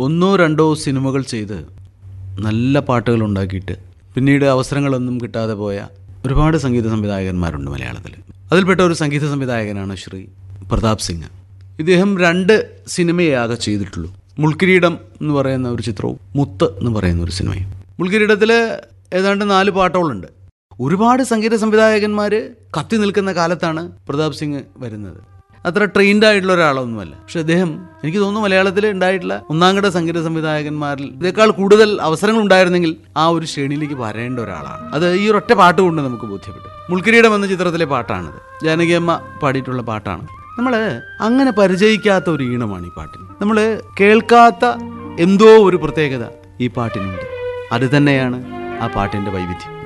ഒന്നോ രണ്ടോ സിനിമകൾ ചെയ്ത് നല്ല പാട്ടുകൾ ഉണ്ടാക്കിയിട്ട് പിന്നീട് അവസരങ്ങളൊന്നും കിട്ടാതെ പോയ ഒരുപാട് സംഗീത സംവിധായകന്മാരുണ്ട് മലയാളത്തിൽ അതിൽപ്പെട്ട ഒരു സംഗീത സംവിധായകനാണ് ശ്രീ പ്രതാപ് സിംഗ് ഇദ്ദേഹം രണ്ട് സിനിമയെ ആകെ ചെയ്തിട്ടുള്ളൂ മുൾക്കിരീടം എന്ന് പറയുന്ന ഒരു ചിത്രവും മുത്ത് എന്ന് പറയുന്ന ഒരു സിനിമയും മുൾക്കിരീടത്തിൽ ഏതാണ്ട് നാല് പാട്ടുകളുണ്ട് ഒരുപാട് സംഗീത സംവിധായകന്മാർ കത്തി നിൽക്കുന്ന കാലത്താണ് പ്രതാപ് സിംഗ് വരുന്നത് അത്ര ട്രെയിൻഡ് ആയിട്ടുള്ള ഒരാളൊന്നുമല്ല പക്ഷെ അദ്ദേഹം എനിക്ക് തോന്നുന്നു മലയാളത്തിൽ ഉണ്ടായിട്ടുള്ള ഒന്നാംകട സംഗീത സംവിധായകന്മാരിൽ ഇതേക്കാൾ കൂടുതൽ അവസരങ്ങൾ ഉണ്ടായിരുന്നെങ്കിൽ ആ ഒരു ശ്രേണിയിലേക്ക് വരേണ്ട ഒരാളാണ് അത് ഈ ഒരൊറ്റ പാട്ട് കൊണ്ട് നമുക്ക് ബോധ്യപ്പെട്ടു മുൾക്കിരീടം എന്ന ചിത്രത്തിലെ പാട്ടാണിത് ജാനകിയമ്മ പാടിയിട്ടുള്ള പാട്ടാണ് നമ്മൾ അങ്ങനെ പരിചയിക്കാത്ത ഒരു ഈണമാണ് ഈ പാട്ടിന് നമ്മൾ കേൾക്കാത്ത എന്തോ ഒരു പ്രത്യേകത ഈ പാട്ടിനുണ്ട് അത് തന്നെയാണ് ആ പാട്ടിൻ്റെ വൈവിധ്യം